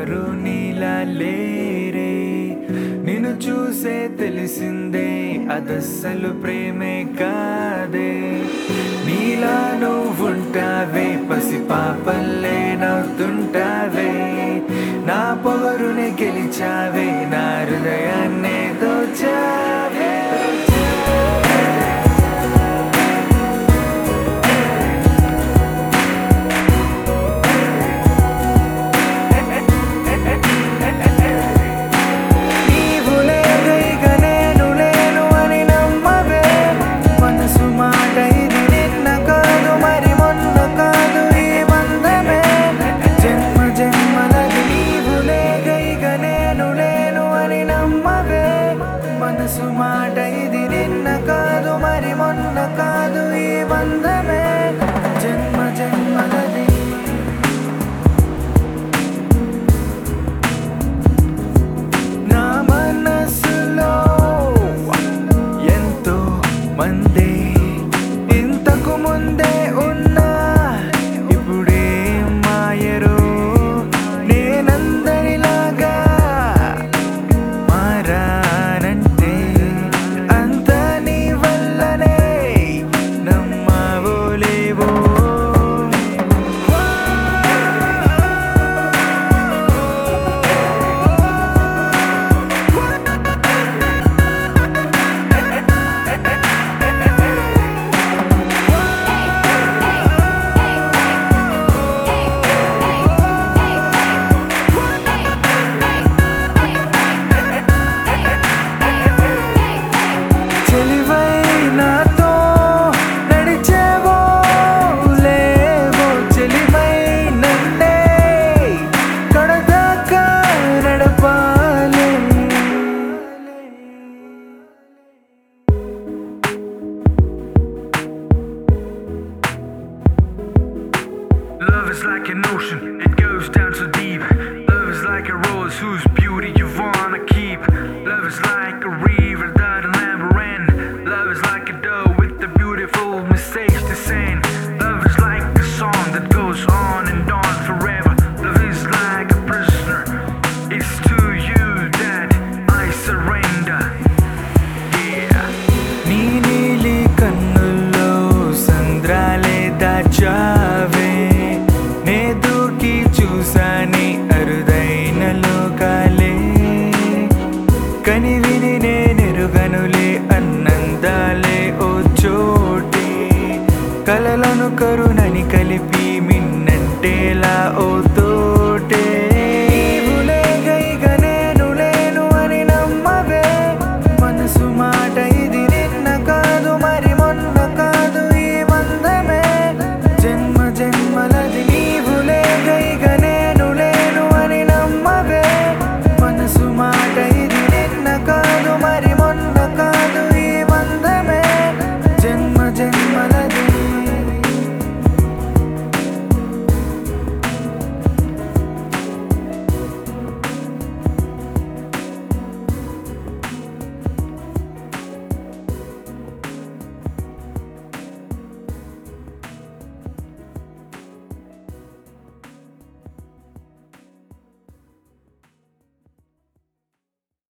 ఎవరు నీలా లేరే నిన్ను చూసే తెలిసిందే అదస్సలు ప్రేమే కాదే నీలా నువ్వుంటావే పసి పాపల్లే నవ్వుతుంటావే నా పొగరుని గెలిచావే నా హృదయాన్నే దోచావే నీవు లేక ఇక నేను లేను అని నమ్మవే మనసు మాట ఇది నిన్న కాదు మరి మొన్న కాదు ఈ బంధమే జన్మ జన్మలకి నీవు లేక ఇక నేను లేను అని నమ్మవే మనసు మాట ఇది నిన్న కాదు మరి మొన్న కాదు ఈ బంధమే